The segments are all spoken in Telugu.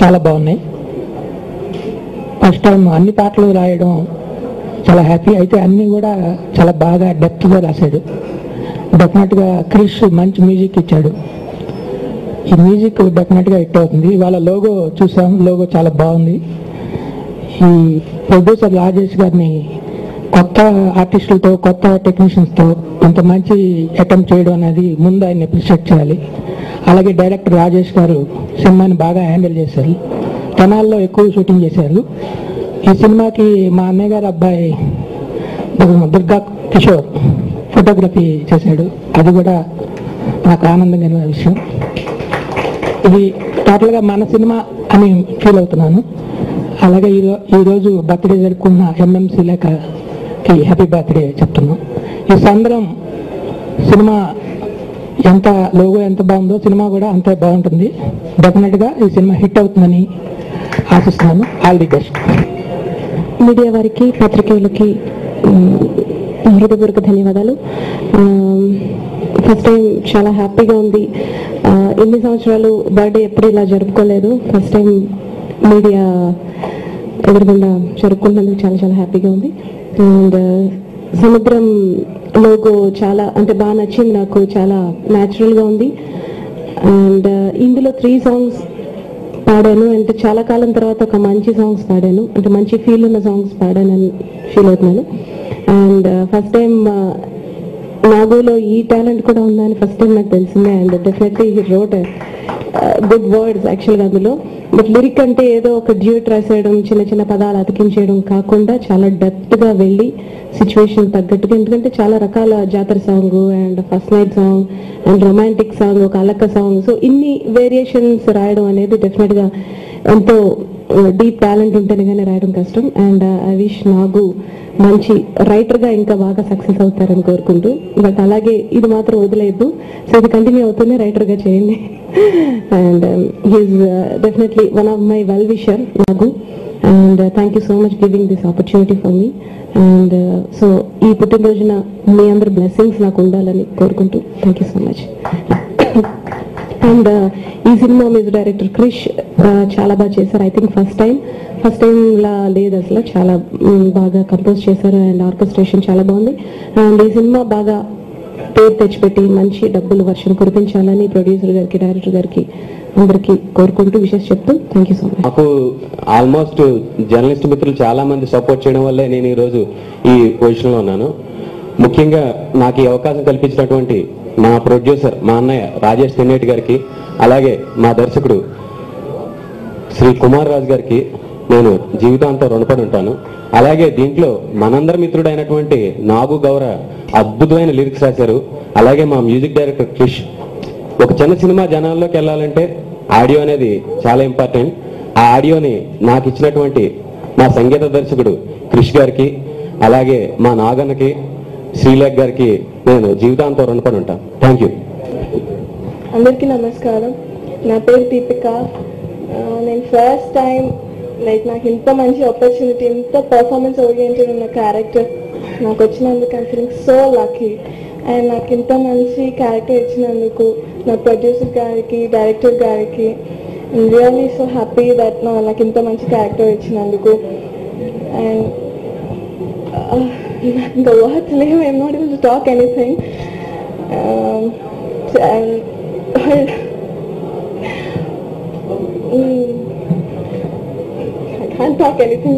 చాలా బాగున్నాయి ఫస్ట్ టైం అన్ని పాటలు రాయడం చాలా హ్యాపీ అయితే అన్నీ కూడా చాలా బాగా డెప్త్గా రాశాడు డెఫినెట్గా క్రిష్ మంచి మ్యూజిక్ ఇచ్చాడు ఈ మ్యూజిక్ డెఫినెట్గా హిట్ అవుతుంది ఇవాళ లోగో చూసాం లోగో చాలా బాగుంది ఈ ప్రొడ్యూసర్ రాజేష్ గారిని కొత్త ఆర్టిస్టులతో కొత్త టెక్నీషియన్స్తో ఇంత మంచి అటెంప్ట్ చేయడం అనేది ముందు ఆయన అప్రిషియేట్ చేయాలి అలాగే డైరెక్టర్ రాజేష్ గారు సినిమాని బాగా హ్యాండిల్ చేశారు తెనాల్లో ఎక్కువ షూటింగ్ చేశారు ఈ సినిమాకి మా అన్నయ్య గారు అబ్బాయి దుర్గా కిషోర్ ఫోటోగ్రఫీ చేశాడు అది కూడా నాకు ఆనందంగా విషయం ఇది టోటల్గా మన సినిమా అని ఫీల్ అవుతున్నాను అలాగే ఈరో ఈరోజు బర్త్డే జరుపుకున్న ఎంఎంసీ లేఖకి హ్యాపీ బర్త్డే చెప్తున్నాం ఈ సందరం సినిమా ఎంత లోగో ఎంత బాగుందో సినిమా కూడా అంతే బాగుంటుంది డెఫినెట్గా ఈ సినిమా హిట్ అవుతుందని ఆశిస్తున్నాను ఆల్ ది బెస్ట్ మీడియా వారికి పత్రికేయులకి మ్, హృదయపూర్వక ధన్యవాదాలు ఫస్ట్ టైం చాలా హ్యాపీగా ఉంది ఆ, ఎన్ని సంవత్సరాలు బర్త్డే ఎప్పుడు ఇలా జరుపుకోలేదు ఫస్ట్ టైం మీడియా ఎదురుగుండా జరుపుకున్నందుకు చాలా చాలా హ్యాపీగా ఉంది అండ్ సముద్రం లోగో చాలా అంటే బాగా నచ్చింది నాకు చాలా న్యాచురల్గా ఉంది అండ్ ఇందులో త్రీ సాంగ్స్ పాడాను అంటే చాలా కాలం తర్వాత ఒక మంచి సాంగ్స్ పాడాను అంటే మంచి ఫీల్ ఉన్న సాంగ్స్ పాడానని ఫీల్ అవుతున్నాను అండ్ ఫస్ట్ టైం నాగోలో ఈ టాలెంట్ కూడా ఉందని ఫస్ట్ టైం నాకు తెలిసిందే and definitely he wrote good words యాక్చువల్గా అందులో బట్ లిరిక్ అంటే ఏదో ఒక డ్యూట్ రాసేయడం చిన్న చిన్న పదాలు అతికించేయడం కాకుండా చాలా డెప్త్గా వెళ్ళి సిచ్యువేషన్ తగ్గట్టుగా ఎందుకంటే చాలా రకాల జాతర song and first night song and romantic song ఒక అలక్క సాంగ్ సో ఇన్ని వేరియేషన్స్ రాయడం అనేది డెఫినెట్గా ఎంతో డీప్ టాలెంట్ ఉంటేనే కానీ రాయడం కష్టం అండ్ ఐ విష్ నాగు మంచి రైటర్గా ఇంకా బాగా సక్సెస్ అవుతారని కోరుకుంటూ బట్ అలాగే ఇది మాత్రం వదిలేదు సో ఇది కంటిన్యూ అవుతూనే రైటర్గా చేయండి and he is definitely one of my well wisher Nagu and thank you so much giving this opportunity for me and so ఈ పుట్టినరోజున మీ అందరి బ్లెస్సింగ్స్ నాకు ఉండాలని కోరుకుంటూ thank you so much and ఈ cinema music director Krish uh, చాలా బాగా చేశారు I think first time first time లా లేదు అసలు చాలా mm, బాగా కంపోజ్ చేశారు అండ్ ఆర్కెస్ట్రేషన్ చాలా బాగుంది అండ్ ఈ సినిమా బాగా పేరు తెచ్చిపెట్టి మంచి డబ్బులు వర్షం కురిపించాలని ప్రొడ్యూసర్ గారికి డైరెక్టర్ గారికి అందరికీ కోరుకుంటూ విషెస్ చెప్తూ థ్యాంక్ యూ సో మచ్ నాకు ఆల్మోస్ట్ జర్నలిస్ట్ మిత్రులు చాలా మంది సపోర్ట్ చేయడం వల్లే నేను ఈరోజు ఈ పొజిషన్లో ఉన్నాను ముఖ్యంగా నాకు ఈ అవకాశం కల్పించినటువంటి మా ప్రొడ్యూసర్ మా అన్నయ్య రాజేష్ తెన్నేటి గారికి అలాగే మా దర్శకుడు శ్రీ కుమార్ రాజు గారికి నేను జీవితాంతం రుణపడి ఉంటాను అలాగే దీంట్లో మనందరి మిత్రుడైనటువంటి నాగు గౌర అద్భుతమైన లిరిక్స్ రాశారు అలాగే మా మ్యూజిక్ డైరెక్టర్ క్రిష్ ఒక చిన్న సినిమా జనాల్లోకి వెళ్ళాలంటే ఆడియో అనేది చాలా ఇంపార్టెంట్ ఆ ఆడియోని నాకు ఇచ్చినటువంటి మా సంగీత దర్శకుడు క్రిష్ గారికి అలాగే మా నాగన్నకి శ్రీలేఖ్ గారికి నేను జీవితాంతం రుణపడి ఉంటాను థ్యాంక్ యూ అందరికీ నమస్కారం నా పేరు దీపిక ఆ, నేను ఫస్ట్ టైం లైక్ నాకు ఇంత మంచి ఆపర్చునిటీ ఇంత పర్ఫార్మెన్స్ ఓరియంటెడ్ ఉన్న క్యారెక్టర్ నాకు వచ్చినందుకు I feeling so lucky and నాకు ఇంత మంచి క్యారెక్టర్ ఇచ్చినందుకు నా ప్రొడ్యూసర్ గారికి డైరెక్టర్ గారికి రియల్లీ సో హ్యాపీ దట్ నాకు ఇంత మంచి క్యారెక్టర్ ఇచ్చినందుకు అండ్ ఇంకా వర్డ్స్ లేవు I'm not able to talk anything and I can't talk anything.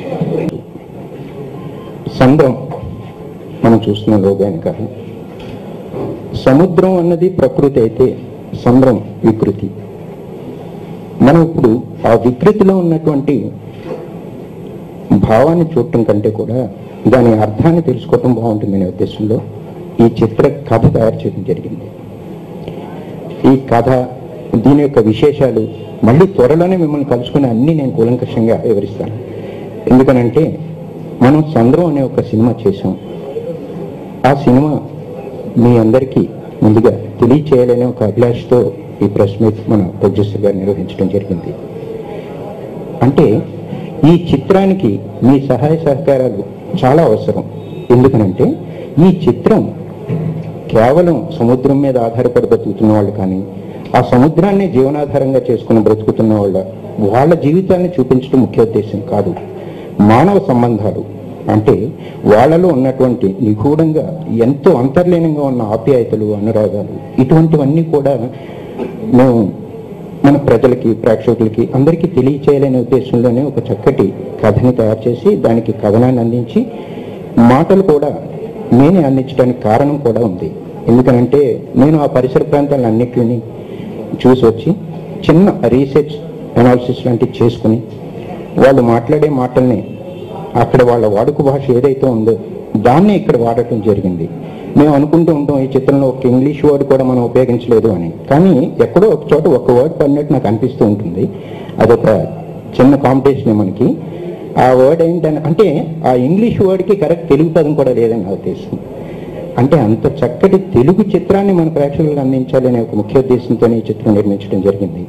సంద్రం మనం చూస్తున్న లోగాని కాదు సముద్రం అన్నది ప్రకృతి అయితే సంద్రం వికృతి మనం ఇప్పుడు ఆ వికృతిలో ఉన్నటువంటి భావాన్ని చూడటం కంటే కూడా దాని అర్థాన్ని తెలుసుకోవటం బాగుంటుందనే ఉద్దేశంలో ఈ చిత్ర కథ తయారు చేయడం జరిగింది ఈ కథ దీని యొక్క విశేషాలు మళ్ళీ త్వరలోనే మిమ్మల్ని కలుసుకుని అన్ని నేను కూలంకషంగా వివరిస్తాను ఎందుకనంటే మనం చంద్రం అనే ఒక సినిమా చేసాం ఆ సినిమా మీ అందరికీ ముందుగా తెలియచేయాలనే ఒక అభిలాషతో ఈ ప్రెస్ మీట్ మన ప్రొడ్యూసర్ గారు నిర్వహించడం జరిగింది అంటే ఈ చిత్రానికి మీ సహాయ సహకారాలు చాలా అవసరం ఎందుకనంటే ఈ చిత్రం కేవలం సముద్రం మీద ఆధారపడి బతుకుతున్న వాళ్ళు కానీ ఆ సముద్రాన్ని జీవనాధారంగా చేసుకుని బ్రతుకుతున్న వాళ్ళ వాళ్ళ జీవితాన్ని చూపించడం ముఖ్య ఉద్దేశం కాదు మానవ సంబంధాలు అంటే వాళ్ళలో ఉన్నటువంటి నిగూఢంగా ఎంతో అంతర్లీనంగా ఉన్న ఆప్యాయతలు అనురాగాలు ఇటువంటివన్నీ కూడా మేము మన ప్రజలకి ప్రేక్షకులకి అందరికీ తెలియచేయాలనే ఉద్దేశంలోనే ఒక చక్కటి కథని తయారు చేసి దానికి కథనాన్ని అందించి మాటలు కూడా నేనే అందించడానికి కారణం కూడా ఉంది ఎందుకనంటే నేను ఆ పరిసర ప్రాంతాలన్నింటినీ చూసి వచ్చి చిన్న రీసెర్చ్ అనాలిసిస్ లాంటివి చేసుకుని వాళ్ళు మాట్లాడే మాటల్ని అక్కడ వాళ్ళ వాడుక భాష ఏదైతే ఉందో దాన్నే ఇక్కడ వాడటం జరిగింది మేము అనుకుంటూ ఉంటాం ఈ చిత్రంలో ఒక ఇంగ్లీష్ వర్డ్ కూడా మనం ఉపయోగించలేదు అని కానీ ఎక్కడో ఒక చోట ఒక వర్డ్ పడినట్టు నాకు అనిపిస్తూ ఉంటుంది అదొక చిన్న కాంపిటీషన్ మనకి ఆ వర్డ్ ఏంటని అంటే ఆ ఇంగ్లీష్ వర్డ్కి కరెక్ట్ తెలుగు పదం కూడా లేదని నా ఉద్దేశం అంటే అంత చక్కటి తెలుగు చిత్రాన్ని మన ప్రేక్షకులకు అందించాలనే ఒక ముఖ్య ఉద్దేశంతో ఈ చిత్రం నిర్మించడం జరిగింది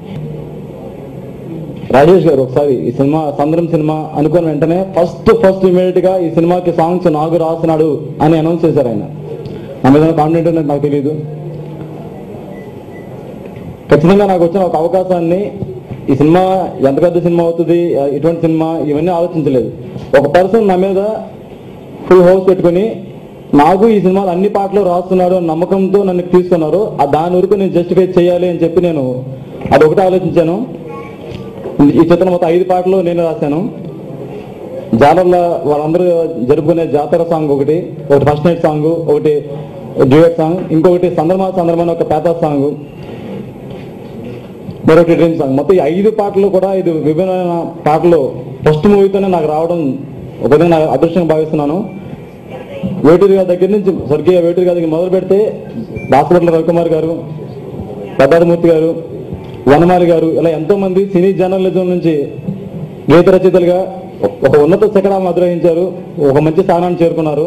రాజేష్ గారు ఒకసారి ఈ సినిమా సంద్రం సినిమా అనుకున్న వెంటనే ఫస్ట్ ఫస్ట్ ఇమీడియట్ గా ఈ సినిమాకి సాంగ్స్ నాగు రాస్తున్నాడు అని అనౌన్స్ చేశారు ఆయన నా మీద కాన్ఫిడెంట్ ఉన్నది నాకు తెలియదు ఖచ్చితంగా నాకు వచ్చిన ఒక అవకాశాన్ని ఈ సినిమా ఎంత పెద్ద సినిమా అవుతుంది ఇటువంటి సినిమా ఇవన్నీ ఆలోచించలేదు ఒక పర్సన్ నా మీద ఫుల్ హౌస్ పెట్టుకుని నాకు ఈ సినిమాలో అన్ని పాటలు రాస్తున్నాడు అన్న నమ్మకంతో నన్ను తీసుకున్నారు ఆ దాని వరకు నేను జస్టిఫై చేయాలి అని చెప్పి నేను అది ఒకటి ఆలోచించాను ఈ చిత్రం మొత్తం ఐదు పాటలు నేను రాశాను జాలర్ల వాళ్ళందరూ జరుపుకునే జాతర సాంగ్ ఒకటి ఒకటి ఫస్ట్ నైట్ సాంగ్ ఒకటి డ్యూయట్ సాంగ్ ఇంకొకటి సందర్మా సందర్భాన్ని ఒక పేతా సాంగ్ మరొకటి డ్రీమ్ సాంగ్ మొత్తం ఈ ఐదు పాటలు కూడా ఇది విభిన్నమైన పాటలు ఫస్ట్ మూవీతోనే నాకు రావడం ఒక విధంగా నాకు అదృష్టంగా భావిస్తున్నాను వేటూరి గారి దగ్గర నుంచి స్వర్గీయ వేటూరి గారి దగ్గర మొదలు పెడితే దాసపట్ల రవికుమార్ గారు ప్రతాపమూర్తి గారు వనమాలి గారు ఇలా ఎంతో మంది సినీ జర్నలిజం నుంచి గీత రచయితలుగా ఒక ఉన్నత శిఖరాలను అధిరోహించారు ఒక మంచి స్థానాన్ని చేరుకున్నారు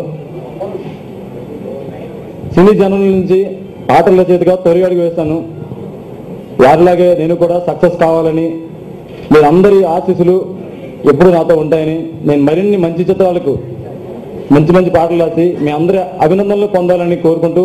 సినీ జర్నల్ నుంచి పాటల రచయితగా తొలి అడుగు వేస్తాను వారిలాగే నేను కూడా సక్సెస్ కావాలని మీరందరి ఆశీస్సులు ఎప్పుడు నాతో ఉంటాయని నేను మరిన్ని మంచి చిత్రాలకు మంచి మంచి పాటలు రాసి మీ అందరి అభినందనలు పొందాలని కోరుకుంటూ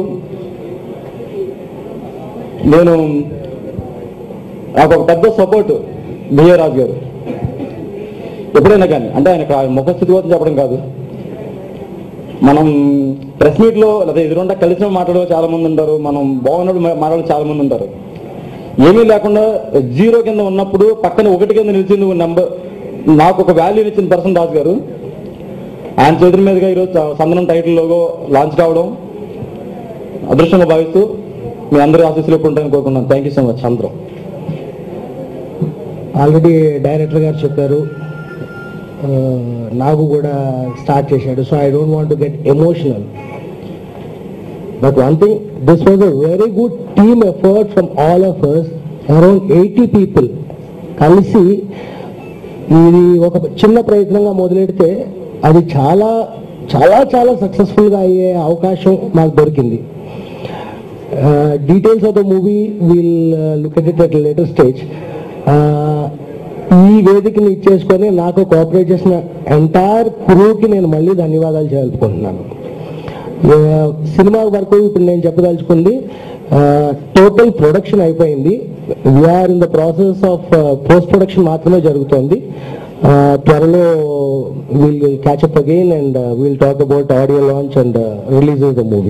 నేను నాకు ఒక పెద్ద సపోర్ట్ బిఏ రాజు గారు ఎప్పుడైనా కానీ అంటే ఆయన ముఖస్థితి కోసం చెప్పడం కాదు మనం ప్రెస్ మీట్ లో లేదా ఎదురుండా కలిసిన మాట్లాడే చాలా మంది ఉంటారు మనం బాగున్నప్పుడు మాట్లాడే చాలా మంది ఉంటారు ఏమీ లేకుండా జీరో కింద ఉన్నప్పుడు పక్కన ఒకటి కింద నిలిచింది నెంబర్ నాకు ఒక వాల్యూ ఇచ్చిన పర్సన్ రాజు గారు ఆయన చేతుల మీదుగా ఈరోజు సందనం టైటిల్ లోగో లాంచ్ కావడం అదృష్టంగా భావిస్తూ మీ అందరి ఆశీస్సులు ఎప్పుడు ఉంటాయని కోరుకున్నాను థ్యాంక్ యూ సో మచ్ అందరం ఆల్రెడీ డైరెక్టర్ గారు చెప్పారు ఆ, నాకు కూడా స్టార్ట్ చేశాడు so I don't want get emotional but one thing this was a very good team effort from all of us around eighty people కలిసి ఇది ఒక చిన్న ప్రయత్నంగా మొదలెడితే అది చాలా చాలా చాలా సక్సెస్ఫుల్గా అయ్యే అవకాశం మాకు దొరికింది details of the movie will look at it at later stage ఈ వేదికని ఇచ్చేసుకొని నాకు కోఆపరేట్ చేసిన ఎంటైర్ క్రూకి నేను మళ్ళీ ధన్యవాదాలు తెలుపుకుంటున్నాను సినిమా వరకు ఇప్పుడు నేను చెప్పదలుచుకుంది టోటల్ ప్రొడక్షన్ అయిపోయింది we're in the process of post production మాత్రమే జరుగుతోంది Uh, త్వరలో will catch up again and will talk about audio launch and release of the movie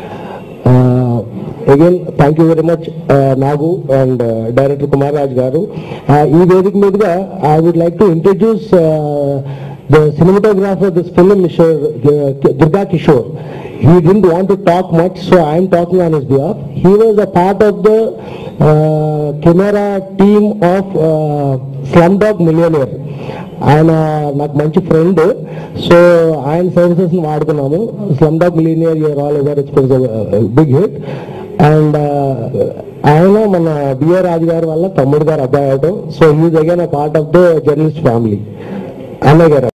again thank you very much Nagu and director Kumar Raj garu Uh, ఈ వేదిక మీదుగా I would like to introduce the cinematographer this film mister Durga Kishore he didn't want to talk much so i am talking on his behalf he was a part of the uh, camera team of uh, slumdog millionaire ఆయన నాకు మంచి ఫ్రెండ్ సో ఆయన సర్వీసెస్ వాడుకున్నాము slumdog millionaire you're all over it's big hit and ఆయన మన బిఆర్ రాజు గారి వల్ల తమ్ముడు గారు అబ్బాయి అవటం so he's again a part of the journalist family అన్నయ్య గారు